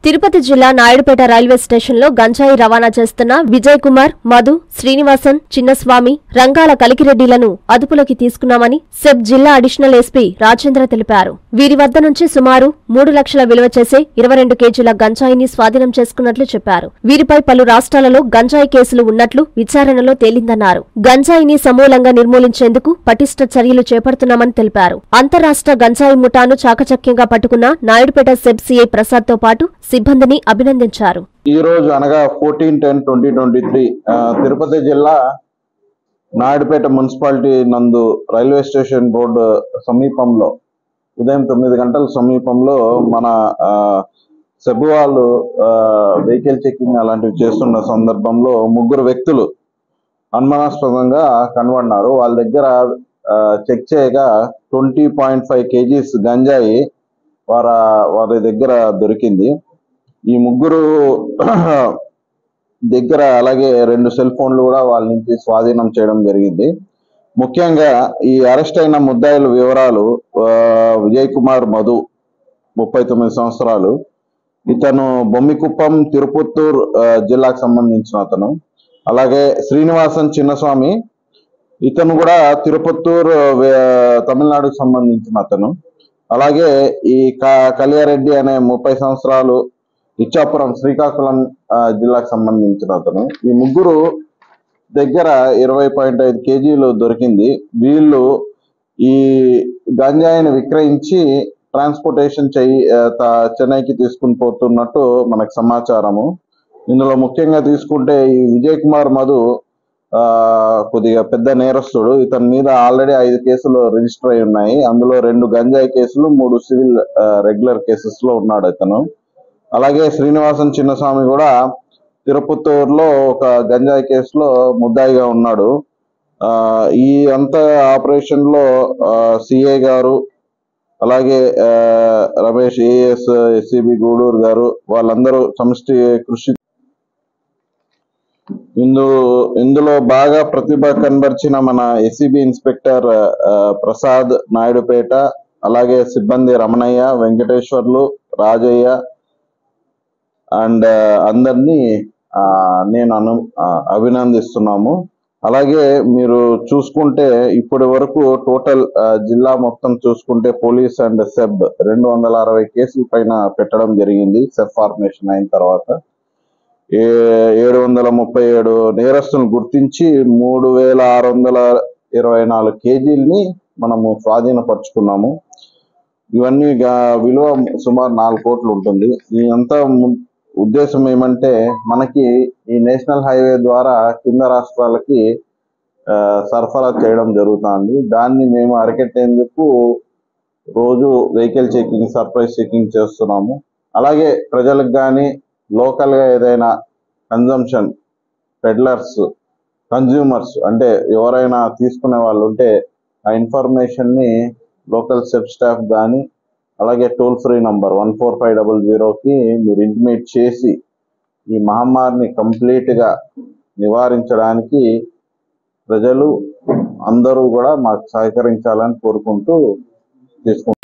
తిరుపతి జిల్లా నాయుడుపేట రైల్వే స్టేషన్లో గంజాయి రవాణా చేస్తున్న విజయ్ కుమార్ మధు శ్రీనివాసన్ చిన్నస్వామి రంగాల కలికిరెడ్డిలను అదుపులోకి తీసుకున్నామని సెబ్ జిల్లా అడిషనల్ ఎస్పీ రాజేంద్ర తెలిపారు వీరి వద్ద నుంచి సుమారు మూడు లక్షల విలువ చేసే ఇరవై రెండు కేజీల గంజాయిని స్వాధీనం చేసుకున్నట్లు చెప్పారు వీరిపై పలు రాష్ట్రాలలో గంజాయి కేసులు ఉన్నట్లు విచారణలో తేలిందన్నారు గంజాయిని సమూలంగా నిర్మూలించేందుకు పటిష్ట చర్యలు చేపడుతున్నామని తెలిపారు అంతరాష్ట్ర గంజాయి ముఠాను చాకచక్యంగా పట్టుకున్న నాయుడుపేట సెబ్ సీఐ ప్రసాద్ తో పాటు సిబ్బందిని అభినందించారు ఈ రోజు అనగా fourteen ten twenty twenty three Tirupati జిల్లా నాయుడుపేట మున్సిపాలిటీ నందు రైల్వే స్టేషన్ రోడ్డు సమీపంలో ఉదయం తొమ్మిది గంటల సమీపంలో మన ఆ, సెబ్ వాళ్ళు వెహికల్ చెకింగ్ అలాంటివి చేస్తున్న సందర్భంలో ముగ్గురు వ్యక్తులు అనుమానాస్పదంగా కనబడినారు వాళ్ళ దగ్గర చెక్ చేయగా ట్వంటీ పాయింట్ ఫైవ్ కేజీస్ గంజాయి వార వారి దగ్గర దొరికింది ఈ ముగ్గురు దగ్గర అలాగే రెండు సెల్ ఫోన్లు కూడా వాళ్ళ నుంచి స్వాధీనం చేయడం జరిగింది ముఖ్యంగా ఈ అరెస్ట్ అయిన ముద్దాయిల వివరాలు ఆ, విజయ్ కుమార్ మధు ముప్పై తొమ్మిది సంవత్సరాలు ఇతను బొమ్మికుప్పం తిరుపత్తూర్ ఆ, జిల్లాకు సంబంధించిన అతను అలాగే శ్రీనివాసన్ చిన్నస్వామి ఇతను కూడా తిరుపత్తూర్ వే- తమిళనాడుకు సంబంధించిన అతను అలాగే ఈ క- కలియారెడ్డి అనే ముప్పై సంవత్సరాలు ఇచ్చాపురం శ్రీకాకుళం ఆ, జిల్లాకు సంబంధించిన అతను ఈ ముగ్గురు దగ్గర ఇరవై పాయింట్ ఐదు కేజీలు దొరికింది వీళ్ళు ఈ గంజాయిని విక్రయించి ట్రాన్స్పోర్టేషన్ చెయ్యి ఆ, త- చెన్నైకి తీసుకుని పోతున్నట్టు మనకు సమాచారము ఇందులో ముఖ్యంగా తీసుకుంటే ఈ విజయ్ కుమార్ మధు ఆ కొద్దిగా పెద్ద నేరస్తుడు ఇతని మీద ఆల్రెడీ ఐదు కేసులు రిజిస్టర్ అయి ఉన్నాయి అందులో రెండు గంజాయి కేసులు మూడు సివిల్ రెగ్యులర్ కేసెస్ లో ఉన్నాడు ఇతను అలాగే శ్రీనివాసన్ చిన్నస్వామి కూడా తిరుపతూరులో ఒక గంజాయి కేసులో ముద్దాయిగా ఉన్నాడు ఆ ఈ అంత ఆపరేషన్ లో సిఐ గారు అలాగే ఆ, రమేష్ ఏఎస్ ఎస్సిబి గూడూరు గారు వాళ్ళందరూ సమిష్టి కృషి ఇందు ఇందులో బాగా ప్రతిభ కనబరిచిన మన ఎస్సిబి ఇన్స్పెక్టర్ ఆ, ప్రసాద్ నాయుడుపేట అలాగే సిబ్బంది రమణయ్య వెంకటేశ్వర్లు రాజయ్య అండ్ అందరినీ ఆ, నేను అను ఆ, అభినందిస్తున్నాము అలాగే మీరు చూసుకుంటే ఇప్పటి వరకు టోటల్ ఆ, జిల్లా మొత్తం చూసుకుంటే పోలీస్ అండ్ సెబ్ రెండు వందల అరవై కేసుల పైన పెట్టడం జరిగింది సెబ్ ఫార్మేషన్ అయిన తర్వాత ఏ- ఏడు వందల ముప్పై ఏడు నేరస్తులను గుర్తించి మూడు వేల ఆరు వందల ఇరవై నాలుగు కేజీల్ని మనము స్వాధీనపరుచుకున్నాము ఇవన్నీ గా- విలువ సుమారు నాలుగు కోట్లు ఉంటుంది ఈ అంతా ము- ఉద్దేశం ఏమంటే మనకి ఈ నేషనల్ హైవే ద్వారా కింద రాష్ట్రాలకి ఆ, సరఫరా చేయడం జరుగుతుంది దాన్ని మేము అరికట్టేందుకు రోజు వెహికల్ చెకింగ్ సర్ప్రైజ్ చెకింగ్ చేస్తున్నాము అలాగే ప్రజలకు కానీ లోకల్ గా ఏదైనా కన్జంప్షన్ పెడ్లర్స్ కన్జ్యూమర్స్ అంటే ఎవరైనా తీసుకునే వాళ్ళు ఉంటే ఆ ఇన్ఫర్మేషన్ ని లోకల్ సెబ్ స్టాఫ్ కానీ అలాగే toll free number one four five double జీరోకి మీరు ఇంటిమేట్ చేసి ఈ మహమ్మారిని కంప్లీట్ గా నివారించడానికి ప్రజలు అందరూ కూడా మాకు సహకరించాలని కోరుకుంటూ తీసుకుంటున్నాం